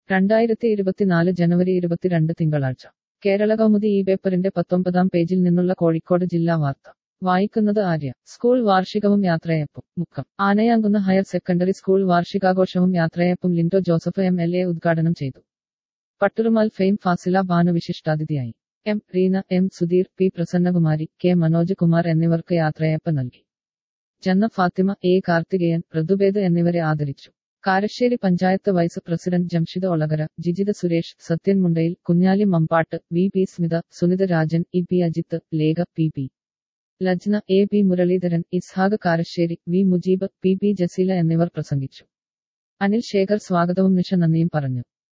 രണ്ടായിരത്തി ഇരുപത്തിനാല് ജനുവരി ഇരുപത്തിരണ്ട് തിങ്കളാഴ്ച കേരള കൗമുദി ഈ പേപ്പറിന്റെ പത്തൊമ്പതാം പേജിൽ നിന്നുള്ള കോഴിക്കോട് ജില്ലാ വാർത്ത വായിക്കുന്നത് ആര്യ സ്കൂൾ വാർഷികവും യാത്രയപ്പും Mukkam Anayamkunnu higher secondary school വാർഷികാഘോഷവും യാത്രയപ്പും Lindo Joseph M L A ഉദ്ഘാടനം ചെയ്തു പട്ടുറുമാൽ ഫെയിം ഫാസില ബാനു വിശിഷ്ടാതിഥിയായി M Reena M Sudheer P Prasannakumari K Manoj Kumar എന്നിവർക്ക് യാത്രയപ്പ് നൽകി ജന്ന ഫാത്തിമ എ കാർത്തികേയൻ ഋതുഭേദ് എന്നിവരെ ആദരിച്ചു Karassery panchayat vice president Jamshid Olakara Jijitha Suresh Sathyan Mundayil Kunhali Mambatt V P Smitha Sunitha Rajan E P Ajith Lekha P P Lajna A P Muraleedharan Ishaq Karassery V Mujeeb P P Jaseela എന്നിവർ പ്രസംഗിച്ചു അനിൽ ശേഖർ സ്വാഗതവും നിഷ നന്ദിയും പറഞ്ഞു